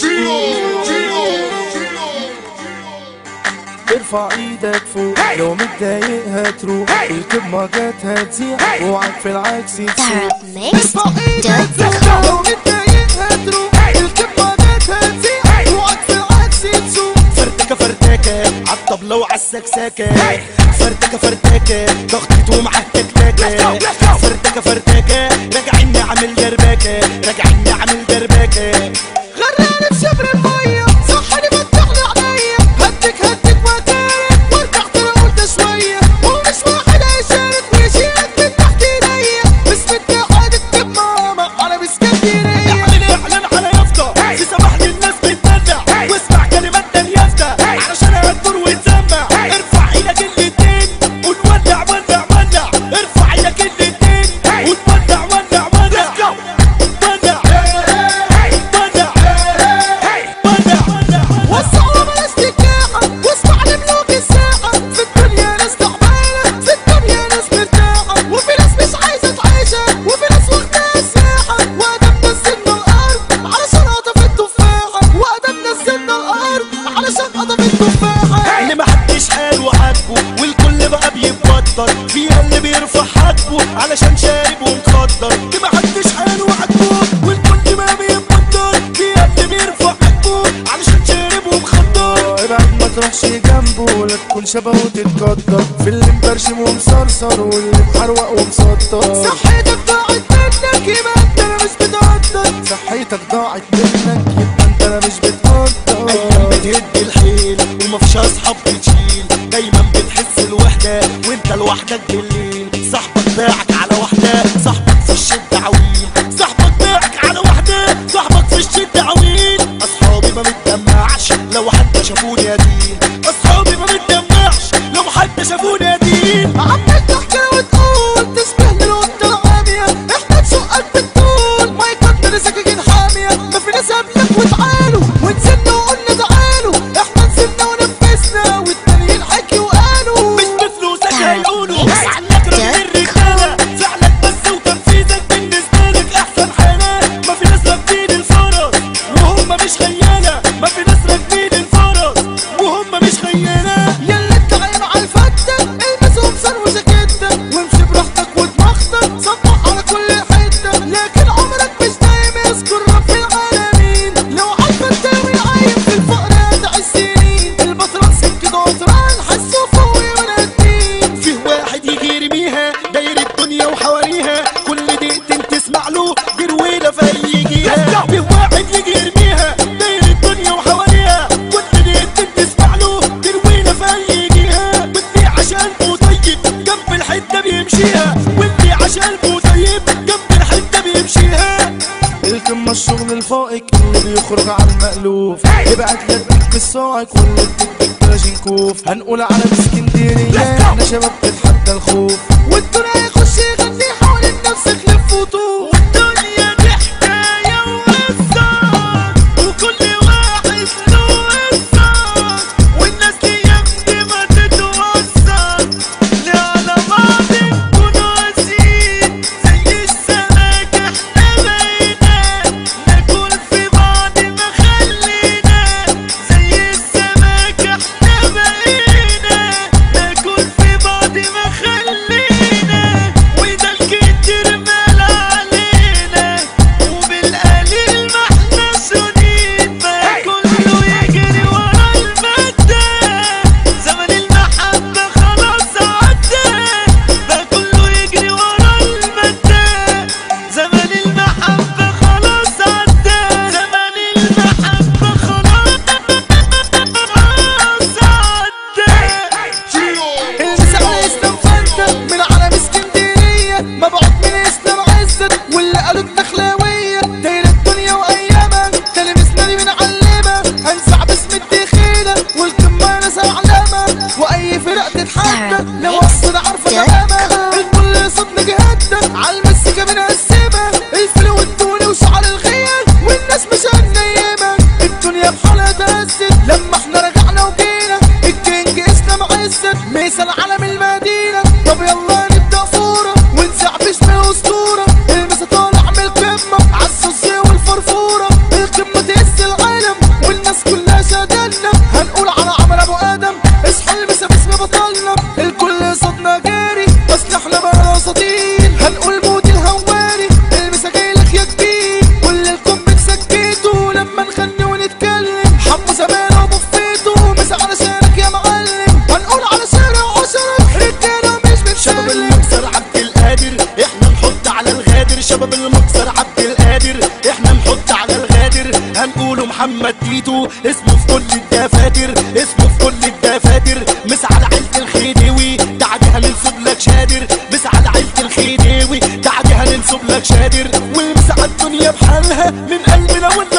ارفع ايدك فوق لو متضايق هتروح الكلمة جت هتزيع اوعك في العكس تسوق ارفع ايدك فوق لو متضايق هتروح الكلمة جت هتزيع اوعك في العكس تسوق فرتكه فرتكه عالطبلة وعالسكسكة فرتكه فرتكه ضغطت ومعاه تكلاكة فرتكه فرتكه راجعين نعمل دربكة راجعين نعمل دربكة غرقان بشبر المية صحني فتحلي عينيا هدك هدك وتارك ورجعت انا قلت شوية ومش واحد هيشارك ويشيلك من تحت ايديا اسم اتحاد الكمامة على باسكندرية اعلن اعلن على يافطة في صباح للناس بتدلع واسمع كلمات اليافطة علشان هتدور وتسمع ارفع ايدك الاتنين ونولع ولع ولع ارفع ايدك الاتنين ونولع ولع ولع ولع ولع ولع وسعوا بلاش تكاحة واسمع لملوك الساحة في الدنيا ناس تعبانة في الدنيا ناس مرتاحة وفي ناس مش عايزة تعيشها وفي ناس واخدها سياحة وادم نزلنا الأرض علشان قطف التفاحة وادم نزلنا الأرض علشان قطف التفاحة اللي محدش حاله عاجبه والكل بقى بيتبطل فيها اللي بيرفع حاجبه علشان شارب ومخدر اللي محدش حاله عاجبه والكل بقى بيتبطل فيها اللي بيرفع حاجبه علشان شارب ومخدر ابعد ما تروحش جنبه لا تكون شبهه وتتقدر في اللي مبرشم ومصرصر واللي محروق ومسطر صحتك ضاعت منك يبقى انت انا مش بتقدر صحتك ضاعت منك يبقى انت انا مش بتقدر ايام بتهد الحيل ومفيش اصحاب بتشيل دايما بتحس الوحده وانت لوحدك بالليل صاحبك باعك على واحده صاحبك في الشده عويل صاحبك باعك على واحده صاحبك في الشده عويل اصحابي ما بتدمعش لو حتى شافوني يتيم اصحابي ما بتدمعش لو حتى شافوني يتيم عمال تحكي وتقول تشبه للقطة العامية احنا نشقك بالطول ما يقدر سكاكين حامية ما في ناس قبلك وتعالوا ونزلنا وقلنا تعالوا احنا نزلنا ونفذنا والتانيين حكي وقالوا مش بفلوسك هيقولوا عنك راجل الرجالة فعلك بس وتنفيذك بالنسبة لك أحسن حالة ما في ناس راكبين الفرس وهم مش خيالة ما في ناس راكبين الفرس وهم مش خيالة يلا انت عين على الفتة البس قمصان وجاكيتة وامشي براحتك ودماغتك صبح على كل حتة لكن عمرك مش دايم يذكر رب العالمين لو عارفة تساوي عايم في الفقر هتعيش سنين البطران سكة قطران حسوا فوقي ونادين فيه واحد يجي يرميها داير الدنيا وحواليها كل دقيقتين تسمع له دي رويلة في أي جهة فيه واحد يجي يرميها داير الدنيا وحواليها كل دقيقتين تسمع له دي رويلة في أي جهة واللي عشان طيب جنب الحتة بيمشيها واللي عشان طيب جنب الحتة بيمشيها الكلمة الشغل الفائق اللي بيخرج على المألوف ابعت لك الصاعق واللي بتديك كلاشينكوف هنقول على اسكندرية احنا شباب تتحدى الخوف والدنيا يخش يغني حول النفس خلف وطوف والدنيا دي حكاية وقصة وكل واحد له قصة والناس دي يمضي ما تتوصل لا على بعض نكونوا قاسيين زي السمك احنا بقينا ناكل في بعض ما خلينا زي السمك احنا بقينا ناكل في بعض ما خلينا قادر شباب المكسر عبد القادر احنا نحط على الغادر هنقوله محمد تيتو اسمه في كل الدفاتر اسمه في كل الدفاتر مسعد عيلة الخديوي تعدي هننصب لك شادر مسعد عيلة الخديوي تعدي هننصب لك شادر والمسعد الدنيا بحالها من قلبنا